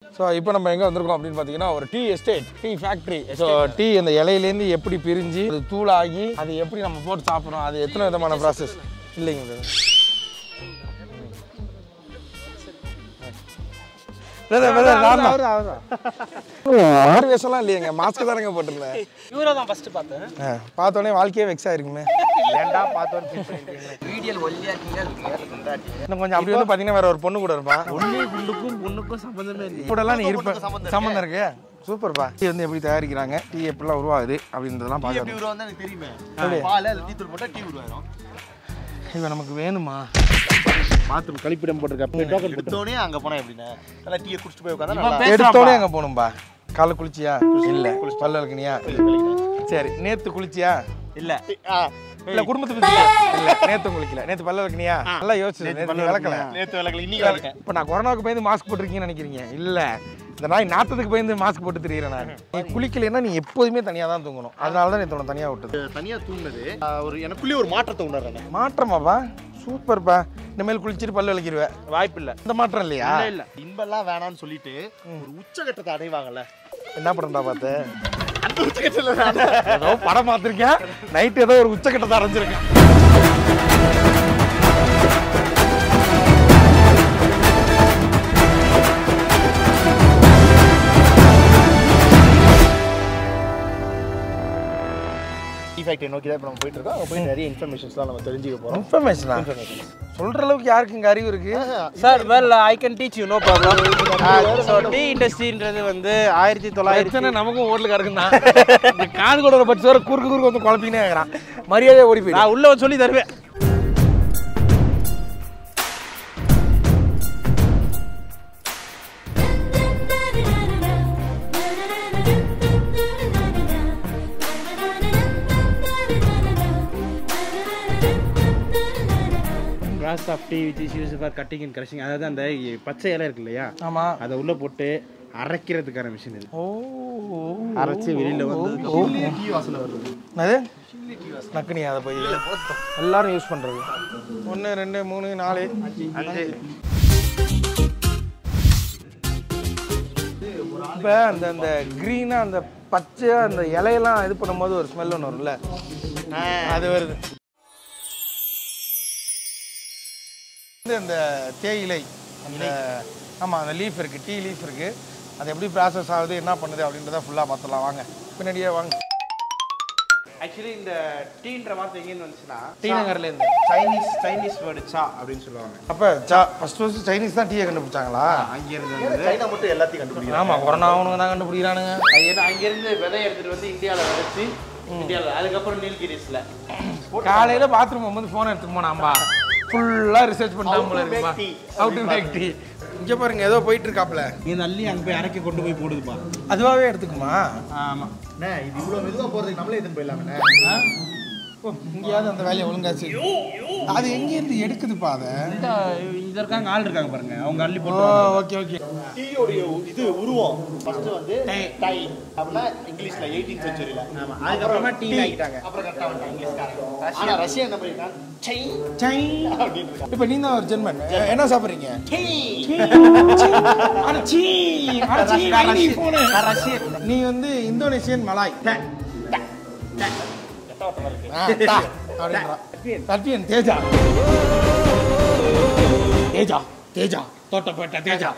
So இப்போ நம்ம எங்கே வந்திருக்கோம் அப்படின்னு பார்த்தீங்கன்னா ஒரு tea estate tea factory so tea அந்த இலையிலேருந்து எப்படி பிரிஞ்சு அது தூளாகி அது எப்படி நம்ம போட்டு சாப்பிட்றோம் அது எத்தனை விதமான ப்ராசஸ் இல்லைங்க brother. brother, brother, நான் தான். ஆறு வேஷம்லாம் இல்லையங்க மாஸ்க் தானங்க போட்டிருந்தேன் இவரை தான் ஃபர்ஸ்ட் பார்த்தேன் ஆ, பார்த்தோன்னே வாழ்க்கையே வெக்ஸ் ஆயிருக்குமே ஏன்டா பார்த்தோன்னு ஃபீல் பண்ணிட்டீங்களே வீடியோல ஒல்லியா இருக்கீங்க இன்னும் கொஞ்சம் அப்படி வந்து பார்த்தீங்கன்னா வேற ஒரு பொண்ணு கூட இருப்பான் ஒண்ணு குண்டுக்கும் பொண்ணுக்கும் சம்பந்தமே இல்லை கூடலாம் நீ இருப்ப சம்மந்தம் இருக்கு சூப்பர்ப்பா டீ வந்து எப்படி தயாரிக்கிறாங்க டீ எப்படிலாம் உருவாகுது அப்படின்றதெல்லாம் எப்படி பார்க்கணும் உருவாங்க எனக்கு தெரியுமே அப்படியா? பால் அதில் டீ தூள் போட்டால் டீ உருவாயிரும் இவன் நமக்கு வேணுமா பாத்ரூம் கழிப்பிடம் போட்டிருக்க டோக்கன் எடுத்தோடனே அங்கே போனால் எப்படின்னா நல்லா டீயை குடிச்சிட்டு போய் உட்காந்தா நல்லா எடுத்தோடனே அங்கே போகணும்பா காலைல குளிச்சியா இல்லை பல்ல விளக்குனியா சரி நேத்து குளிச்சியா இல்லை ஆ இல்ல குடும்பத்தை பத்தி இல்ல நேத்து குளிக்கல நேத்து பல்ல விளக்குனியா நல்லா யோசிச்சு நேத்து விளக்கல நேற்று விளக்கல இன்னைக்கு விளக்கேன் இப்போ நான் கொரோனாவுக்கு பயந்து மாஸ்க் போட்டிருக்கீங்கன்னு நினைக்கிறீங்க இல்ல இந்த நாய் நாத்தத்துக்கு பயந்து மாஸ்க் போட்டு திரியிறேன் நான் நீ குளிக்கலைன்னா நீ எப்போதுமே தனியா தான் தூங்கணும் அதனால தான் நேற்று தனியா விட்டது தனியாக தூங்குனது ஆ, ஒரு எனக்குள்ளேயே ஒரு மாற்றத்தை உணர்றேன் மாற்றமாப்பா சூப்பர்ப்பா இனிமேல் குளிச்சுட்டு பல்லு விளக்கிடுவேன் வாய்ப்பு இல்லை இந்த மாற்றம் இல்லையா இல்ல இன்பெல்லாம் வேணாம்னு சொல்லிட்டு ஒரு உச்சகட்டத்தை அடைவாங்கல்ல என்ன படம்டா பார்த்து அந்த உச்சகட்டத்தில் ஏதோ படம் பார்த்துருக்கேன் நைட்டு ஏதோ ஒரு உச்சக்கட்டத்தை அரைஞ்சிருக்கேன் டீ ஃபேக்டரி நோக்கி தான் இப்போ நம்ம போயிட்டு இருக்கோம் அங்கே போய் நிறைய இன்ஃபர்மேஷன்ஸ்லாம் நம்ம தெரிஞ்சுக்க போகிறோம் இன்ஃபர்மேஷனா சொல்ற அளவுக்கு யாருக்கு இங்க அறிவு இருக்கு sir well I can teach you no problem so tea இண்டஸ்ட்ரின்றது வந்து ஆயிரத்தி தொள்ளாயிரத்தி பிரச்சனை நமக்கும் ஓட்டலுக்கு இருக்குன்னா இந்த காது கூட பட்ச வர குறுக்கு குறுக்கு வந்து குழப்பினே இருக்கிறான் மரியாதையா ஓடி போயிடு நான் உள்ள வந்து சொல்லி தருவேன் grass of tea which is use for cutting and crushing அதாவது அந்த பச்சை இலை இருக்கு இல்லையா ஆமா அதை உள்ள போட்டு அரைக்கிறதுக்கான மிஷின் இது ஓ அரைச்சு வெளியில வந்து டீ வாசனை வருது அது நக்குனி அதை போய் எல்லாரும் யூஸ் பண்றது ஒன்று ரெண்டு மூணு நாலு அஞ்சு இப்போ அந்த அந்த க்ரீனாக அந்த பச்சையாக அந்த இலையெல்லாம் இது பண்ணும்போது ஒரு ஸ்மெல் ஒன்று வரும்ல அது வருது வந்து அந்த தேயிலை அந்த ஆமாம் அந்த லீஃப் இருக்குது டீ லீஃப் இருக்குது அது எப்படி ப்ராசஸ் ஆகுது என்ன பண்ணுது அப்படின்றத ஃபுல்லாக பார்த்துடலாம் வாங்க பின்னாடியே வாங்க ஆக்சுவலி இந்த டீன்ற வார்த்தை எங்கேருந்து வந்துச்சுன்னா டி நகர்லேருந்து சைனீஸ் சைனீஸ் வேர்டு சா அப்படின்னு சொல்லுவாங்க அப்போ சா ஃபஸ்ட் ஃபஸ்ட்டு சைனீஸ் தான் டீயை கண்டுபிடிச்சாங்களா அங்கிருந்து வந்து சைனா மட்டும் எல்லாத்தையும் கண்டுபிடிக்கிறாங்க ஆமாம் கொரோனா அவனுங்க தான் கண்டுபிடிக்கிறானுங்க அங்கிருந்து அங்கிருந்து விதை எடுத்துட்டு வந்து இந்தியாவில் விதைச்சு இந்தியாவில் அதுக்கப்புறம் நீல்கிரிஸ்ல காலையில் பாத்ரூம் போகும்போது ஃபோன் எடுத்துக்கு போனாம்பா ஃபுல்லாக ரிசர்ச் பண்ணிட்டான் போல இருக்குப்பா tea. How to make tea இங்கே பாருங்க ஏதோ போயிட்டு இருக்காப்ல இது அள்ளி அங்கே போய் அரைக்க கொண்டு போய் போடுதுப்பா அதுவாகவே எடுத்துக்குமா ஆமாம் அண்ணே இது இவ்வளோ மெதுவாக போகிறதுக்கு நம்மளே எடுத்துன்னு போயிடலாமண்ணே ஓ இங்கேயாவது அந்த வேலையை ஒழுங்கா செய்யும் அது எங்கேருந்து எடுக்குதுப்பா அதை இந்த இது இருக்காங்க ஆள் இருக்காங்க பாருங்க அவங்க அள்ளி ஓ போட்டு ஓகே ஓகே டீயோடைய இது உருவம் ஃபர்ஸ்ட் வந்து டை அப்படின்னா இங்கிலீஷ்ல எயிட்டீன் செஞ்சுரியில அதுக்கப்புறமா டீ ஆகிட்டாங்க அப்புறம் கரெக்டாக வந்துட்டான் இங்கிலீஷ்காரன் ஆனா ரஷ்யா என்ன பண்ணிருக்கான் சை சை அப்படின்னு இருக்கான் இப்போ நீ தான் ஒரு ஜெர்மன் என்ன சாப்பிட்றீங்க சை அடச்சீ அடச்சீ நீ போனு ரஷ்யன் நீ வந்து இந்தோனேசியன் மலாய் ஆ, தா, அப்படின்றான். தர்பியன் தேஜா தேஜா தேஜா தோட்டப்பேட்டை தேஜா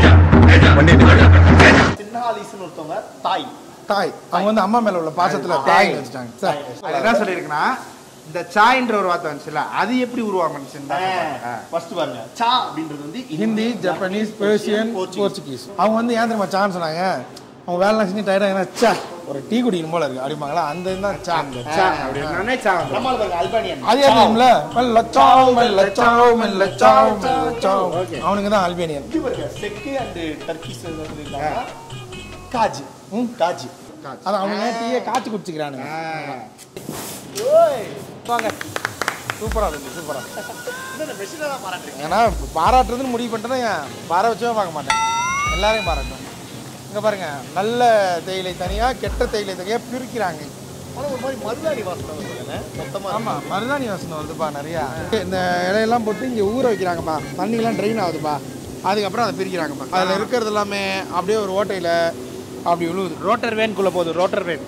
சின்னாலிஸ்னு ஒருத்தவங்க தாய் தாய் அவங்க வந்து அம்மா மேல உள்ள பாசத்துல தாய் வச்சுட்டாங்க சார் அது என்ன சொல்லியிருக்குன்னா இந்த சாய்ன்ற ஒரு வார்த்தை வந்துச்சுல அது எப்படி உருவாங்கன்னு ஃபர்ஸ்ட் பாருங்க சா அப்படின்றது வந்து ஹிந்தி ஜப்பனீஸ் பெர்சியன் போர்ச்சுகீஸ் அவங்க வந்து ஏன் தெரியுமா சான்னு சொன்னாங்க அவங்க வேலைலாம் செஞ்சு டயர்டாக ஏன்னா சா ஒரு டீ குடிக்கணும் போல இருக்கு அப்படிம்பாங்களா அந்த இதுதான் சா சா அப்படின்னாலே சா வந்துரும். நம்மால பாருங்க அல்பானியன் அது ஏன் தெரியுமில்ல மெல்லச்சாவ் மெல்லச்சாவ் மெல்லச்சாவ் மெல்லச்சாவ் அவனுங்க தான் அல்பேனியன் இது பாருங்க செக்கு அண்ட் டர்க்கிஸ் சொல்லியிருக்காங்க காஜி ம் காஜி அது அவனுங்க டீயை காய்ச்சி குடிச்சுக்கிறானுங்க ஓய் வாங்க சூப்பரா இருக்கு சூப்பரா இந்த மெஷினை தான் பாராட்டுறீங்க ஏன்னா பாராட்டுறதுன்னு முடிவு பண்ணிட்டேன்னா பார வச்சவே பார்க்க மாட்டேன் எல்லாரையும் பாராட்டும் இங்க பாருங்க நல்ல தேயிலை தனியா கெட்ட தேயிலை தனியா பிரிக்கிறாங்க ஆனா ஒரு மாதிரி மருதாணி வாசனை வருதுங்க மொத்தமா ஆமா மருதாணி வாசனை வருதுப்பா நிறையா இந்த இலையெல்லாம் போட்டு இங்க ஊற வைக்கிறாங்கப்பா தண்ணியெல்லாம் ட்ரெயின் ஆகுதுப்பா அதுக்கப்புறம் அதை பிரிக்கிறாங்க பாருங்க அதில் இருக்கிறது எல்லாமே அப்படியே ஒரு ஓட்டையில் அப்படி விழுவுது ரோட்டர் வேன்குள்ளே போகுது ரோட்டர் வேன்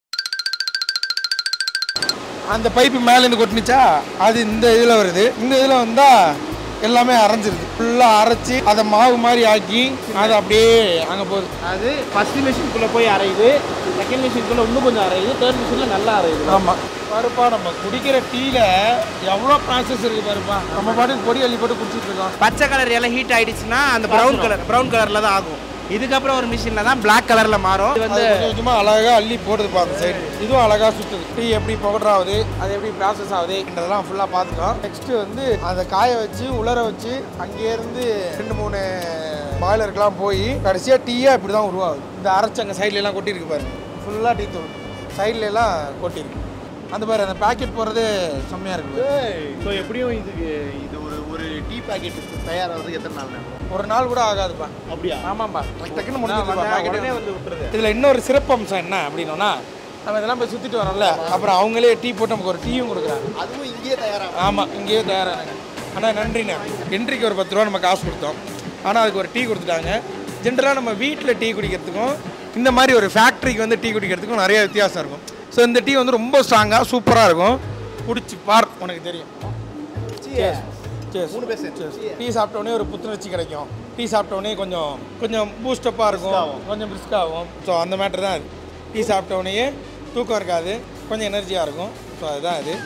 அந்த பைப்பு மேலேருந்து கொட்டுனுச்சா அது இந்த இதில் வருது இந்த இதில் வந்தால் எல்லாமே அரைஞ்சிருது ஃபுல்லாக அரைச்சி அதை மாவு மாதிரி ஆக்கி அது அப்படியே அங்கே போகுது அது ஃபர்ஸ்ட் மிஷினுக்குள்ளே போய் அரையுது செகண்ட் மிஷினுக்குள்ளே இன்னும் கொஞ்சம் அரையுது தேர்ட் மிஷினில் நல்லா அரையுது ஆமாம் பாருப்பா நம்ம குடிக்கிற டீயில் எவ்வளோ ப்ராசஸ் இருக்குது பாருப்பா நம்ம பாட்டுக்கு பொடி அள்ளி போட்டு குடிச்சிட்டு இருக்கோம் பச்சை கலர் எல்லாம் ஹீட் ஆயிடுச்சுன்னா அந்த ப்ரௌன் கலர் ப்ரௌன் கலரில் தான் ஆகும் இதுக்கப்புறம் ஒரு மிஷினில் தான் Black கலரில் மாறும் இது அது வந்து கொஞ்சம் கொஞ்சமாக அழகாக அள்ளி போடுதுப்பா அந்த சைடு இதுவும் அழகாக சுற்றுது டீ எப்படி பவுடர் ஆகுது அது எப்படி ப்ராசஸ் ஆகுதுன்றதெல்லாம் ஃபுல்லாக பார்த்துட்டோம் நெக்ஸ்ட்டு வந்து அதை காய வச்சு உலர வச்சு அங்கேருந்து ரெண்டு மூணு பாய்லருக்கெல்லாம் போய் கடைசியாக டீயாக இப்படி தான் உருவாகுது இந்த அரைச்சி அங்கே சைட்ல எல்லாம் கொட்டியிருக்கு பாருங்க ஃபுல்லாக டீ தூள் சைட்ல எல்லாம் கொட்டியிருக்கு அந்த பாரு அந்த பாக்கெட் போடுறது செம்மையாக இருக்குது ஸோ எப்படியும் இதுக்கு இது ஒரு ஒரு டீ பாக்கெட் தயாராகிறதுக்கு எத்தனை நாள் நேரம் ஒரு நாள் கூட ஆகாதுப்பா அப்படியா ஆமாம்பா டக்கு டக்குன்னு உடனே முடிஞ்சிருப்பா வந்து விட்டுருது இதில் இன்னொரு சிறப்பம்சம் என்ன அப்படின்னா நம்ம இதெல்லாம் போய் சுற்றிட்டு வரோம்ல அப்புறம் அவங்களே டீ போட்டு நமக்கு ஒரு டீயும் கொடுக்குறாங்க அதுவும் இங்கேயே தயாராகும் ஆமாம் இங்கேயே தயாரானாங்க ஆனால் நன்றிண்ணே என்ட்ரிக்கு ஒரு பத்து ரூபா நம்ம காசு கொடுத்தோம் ஆனால் அதுக்கு ஒரு டீ கொடுத்துட்டாங்க ஜென்ரலாக நம்ம வீட்டில் டீ குடிக்கிறதுக்கும் இந்த மாதிரி ஒரு ஃபேக்ட்ரிக்கு வந்து டீ குடிக்கிறதுக்கும் நிறைய வித்தியாசம் இருக்கும் ஸோ இந்த டீ வந்து ரொம்ப ஸ்ட்ராங்காக சூப்பராக இருக்கும் குடிச்சு பார் உனக்கு தெரியும் மூணு பேர் சேர்ந்து. டீ சாப்பிட்டோடனே ஒரு புத்துணர்ச்சி கிடைக்கும் டீ சாப்பிட்டோடனே கொஞ்சம் கொஞ்சம் பூஸ்டப்பாக இருக்கும் ஆகும். கொஞ்சம் brisk ஆகும் ஸோ அந்த மேட்ரு தான் அது டீ சாப்பிட்டோடனே தூக்கம் இருக்காது கொஞ்சம் எனர்ஜியாக இருக்கும் ஸோ அதுதான் அது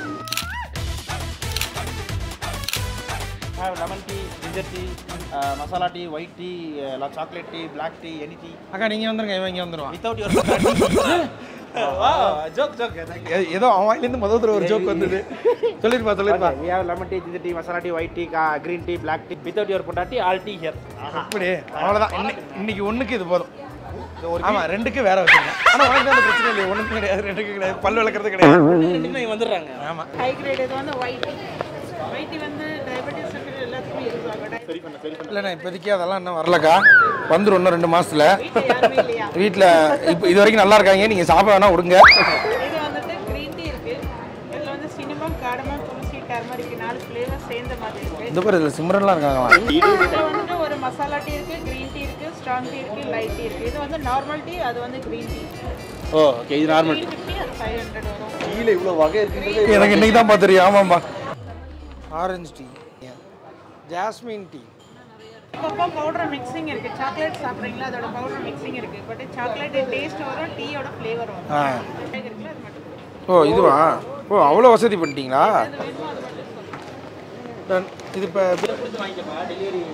lemon tea ginger tea masala tea white tea chocolate tea black tea any tea அக்கா நீங்கள் வந்துருங்க இவன் இங்கே வந்துடுவான் வித்தவுட் யுவர் ஜோக் ஜோக் ஏ- ஏதோ அவன் வாயிலேருந்து முதல் தடவை ஒரு ஜோக் வந்தது சொல்லிருப்பா சொல்லிருப்பா we have lemon tea ginger tea masala tea white tea ka- green tea black tea without your பொண்டாட்டி all tea here அப்படி அவ்வளோதான் இன்னைக்கு இன்னைக்கு ஒன்றுக்கு இது போதும் ஆமா ரெண்டுக்கு வேற வச்சுருங்க ஆனால் உனக்கு தான் அந்த பிரச்சனை இல்லையா ஒன்றுக்கு கிடையாது ரெண்டுக்கு கிடையாது பல் விளக்குறது கிடையாது இன்னும் வந்துடுறாங்க ஆமா ஹை கிரேட் இது வந்து ஒயிட் டீ ஒயிட் டீ வந்து டயபெட்டிஸ் இருக்கிற எல்லாத்துக்குமே யூஸ் ஆகும் சரி பண்ண சரி பண்ண இல்லைண்ணா இப்போதைக்கு அதெல்லாம் இன்னும் வரலக்கா வந்துடும் இன்னும் ரெண்டு மாசத்துல வீட்டில் யாருமே இல்லையா வீட்டில் இப்போ இது வரைக்கும் நல்லா இருக்காங்க நீங்கள் சாப்பிட வேணா விடுங்க இது வந்துட்டு க்ரீன் டீ இருக்கு இதில் வந்து சினிமம் காடமம் துளசி டர்மரிக் நாலு ஃப்ளேவர் சேர்ந்த மாதிரி இருக்கு இந்த பேர் இதில் சிம்ரன்லாம் இருக்காங்க இதில் வந்துட்டு ஒரு மசாலா டீ இருக்கு க்ரீன் டீ இருக்கு ஸ்ட்ராங் டீ இருக்கு லைட் டீ இருக்கு இது வந்து நார்மல் டீ அது வந்து க்ரீன் டீ ஓ ஓகே இது நார்மல் த்ரீ ஃபிஃப்டி அது ஃபைவ் ஹண்ட்ரட் வரும் கீழே இவ்வளோ வகை இருக்குன்றது எனக்கு இன்னைக்கு தான் பார்த்துருக்கேன் ஆமாம்ப்பா ஆரஞ்சு டீ ஜாஸ்மின் டீ அப்பப்போ பவுடர் மிக்சிங் இருக்கு சாக்லேட் சாப்பிட்றீங்களா அதோட பவுடர் மிக்சிங் இருக்கு பட் சாக்லேட் டேஸ்ட் வரும் டீயோட ஃப்ளேவர் வரும் ஆ இருக்குல்ல அது மட்டும் ஓ இதுவா ஓ அவ்வளோ வசதி பண்ணிட்டீங்களா அது வேணுமோ அது மட்டும் சொல்லுங்க Done. இது இப்போ வாங்கிக்கப்பா டெலிவரி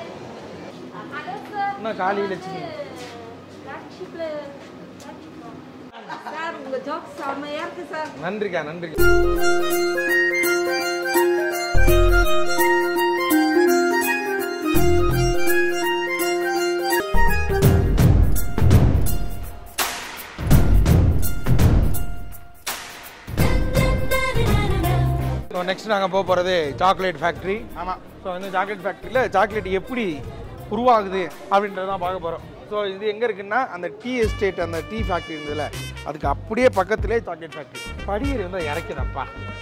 என்ன காலையில் சிக்கன் சார் உங்க ஜோக் செம்மையா இருக்கு சார் நன்றிக்கா நன்றி ஸோ நெக்ஸ்ட் நாங்கள் போக போகிறது சாக்லேட் ஃபேக்ட்ரி ஆமாம் ஸோ வந்து சாக்லேட் ஃபேக்ட்ரியில் சாக்லேட் எப்படி உருவாகுது அப்படின்றத தான் பார்க்க போகிறோம் ஸோ இது எங்கே இருக்குன்னா அந்த டீ எஸ்டேட் அந்த டீ ஃபேக்ட்ரி இருந்ததுல அதுக்கு அப்படியே பக்கத்துலேயே சாக்லேட் ஃபேக்ட்ரி படியேறி வந்து அதை இறக்குதப்பா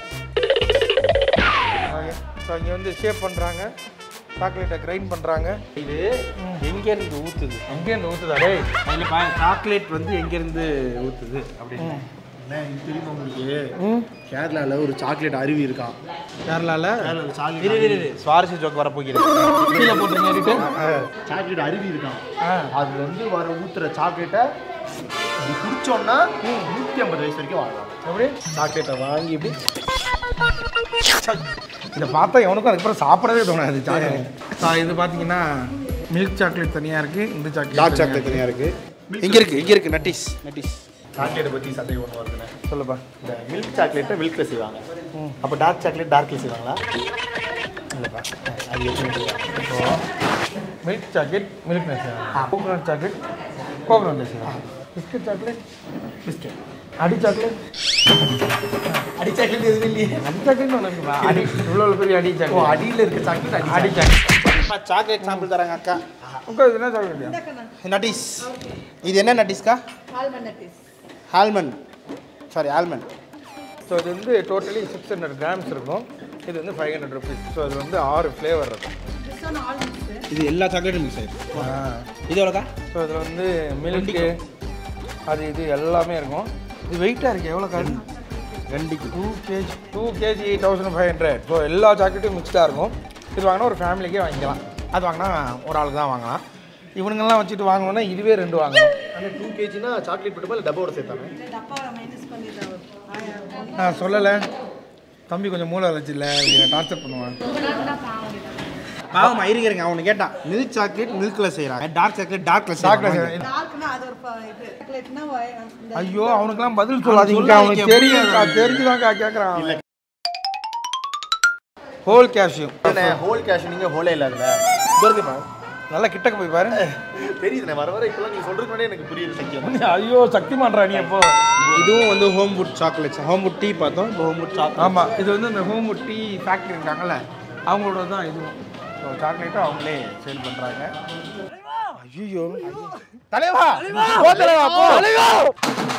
ஓகே ஸோ இங்கே வந்து ஷேப் பண்ணுறாங்க சாக்லேட்டை கிரைண்ட் பண்ணுறாங்க இது எங்க இருந்து ஊத்துது அங்கேருந்து ஊற்றுதா டேய் அதுல பா சாக்லேட் வந்து எங்க இருந்து ஊத்துது அப்படின்னு இது தெரியுமா உங்களுக்கு கேரளாவில் ஒரு சாக்லேட் அருவி இருக்கான் கேரளாவில் கேரளாவில் சாக்லேட் இரு இரு, இரு சுவாரஸ்ய ஜோக் வர போகிறேன் கீழே போட்டுருங்க எடிட்டு சாக்லேட் அருவி இருக்கான் அதுல இருந்து வர ஊத்துற சாக்லேட்டை இது குடிச்சோம்னா நூற்றி ஐம்பது வயசு வரைக்கும் வாழலாம் எப்படி சாக்லேட்டை வாங்கி இப்படி இதை பார்த்தா எவனுக்கும் அதுக்கப்புறம் சாப்பிடவே தோணாது சாக்லேட் இது பார்த்தீங்கன்னா மில்க் சாக்லேட் தனியாக இருக்குது இந்த சாக்லேட் டார்க் சாக்லேட் தனியாக இருக்கு இங்க இருக்கு இங்க இருக்கு நட்டிஸ் நட்டிஸ் சாக்லேட்டை பற்றி சந்தேகம் ஒன்று வருதுண்ணே சொல்லுப்பா இந்த மில்க் சாக்லேட்டை மில்கில் செய்வாங்க அப்போ டார்க் சாக்லேட் டார்க்கில் செய்வாங்களா இல்லைப்பா அது எப்படி milk chocolate milk nuts coconut chocolate coconut nuts biscuit chocolate biscuit அடி சாக்லேட் அடி சாக்லேட் எதுவும் இல்லையே அடி சாக்லேட் ஒன்று இருக்குப்பா அடி இவ்வளோ பெரிய அடி ஓ சாக்லேட் அடியில் இருக்க சாக்லேட் அடி அடி சாக்லேட் சாக்லேட் சாம்பிள் தராங்க அக்கா உங்க இது என்ன சாக்லேட் நட்டிஸ் இது என்ன நட்டிஸ்க்கா ஆல்மண்டட்டிஸ் ஆல்மண்ட் சாரி ஆல்மண்ட் ஸோ இது வந்து டோட்டலி சிக்ஸ் ஹண்ட்ரட் கிராம்ஸ் இருக்கும் இது வந்து ஃபைவ் ஹண்ட்ரட் ருபீஸ் ஸோ இது வந்து ஆறு ஃப்ளேவர் இருக்கும் திஸ் ஒன் ஆல் மிக்ஸ் இது எல்லா சாக்லேட்டும் மிக்ஸ் ஆயிருக்கு இது எவ்வளோக்கா ஸோ இதில் வந்து மில்க்கு அது இது எல்லாமே இருக்கும் இது வெயிட்டாக இருக்குது எவ்வளோ கார்டு ரெண்டுக்கு two KG two KG thousand five hundred so எல்லா சாக்லேட்டும் மிக்ஸ்டாக இருக்கும் இது வாங்கினா ஒரு ஃபேமிலிக்கே வாங்கிக்கலாம் அது வாங்கினா ஒரு ஆளுக்கு தான் வாங்கலாம் இவனுங்கெல்லாம் வச்சுட்டு வாங்கணும்னா இதுவே ரெண்டு வாங்கணும் அந்த டூ கேஜினா சாக்லேட் மட்டுமா இல்லை டப்பாவோட சேர்த்தாங்க நான் சொல்லலை தம்பி கொஞ்சம் மூளை வளர்ச்சி இல்லை டார்ச்சர் பண்ணுவான் பாவம் இருங்க இருங்க அவனு கேட்டான் மில்க் சாக்லேட் மில்க்ல செய்யறாங்க டார்க் சாக்லேட் டார்க்ல சாக்லேட் செய்யறாங்க டார்க்னா அது ஒரு ப- இது சாக்லேட்னா இந்த ஐயோ அவனுக்குலாம் பதில் சொல்லாதீங்க அவனுக்கு தெரியும் தெரிஞ்சுதான்க்கா கேட்குறான் ஹோல் கேஷ்யூ ஹோல் கேஷ் நீங்கள் ஹோலே இல்லாதுல வருதுப்பா நல்லா கிட்டக்க போய் பாரு தெரியுதுண்ணே வர வர இப்பெல்லாம் நீங்கள் சொல்கிறது முன்னாடியே எனக்கு புரியுது சத்தியம் ஐயோ சக்திமான்றா நீ எப்போ இதுவும் வந்து home food chocolates home food tea பார்த்தோம் இப்போ ஹோம் ஃபுட் சாக்லேட் ஆமாம் இது வந்து இந்த ஹோம் டீ ஃபேக்ட்ரி இருக்காங்கல்ல அவங்களோட தான் இதுவும் ஸோ சாக்லேட்டும் அவங்களே சேல் பண்ணுறாங்க ஐயோ தலைவா போ தலைவா போ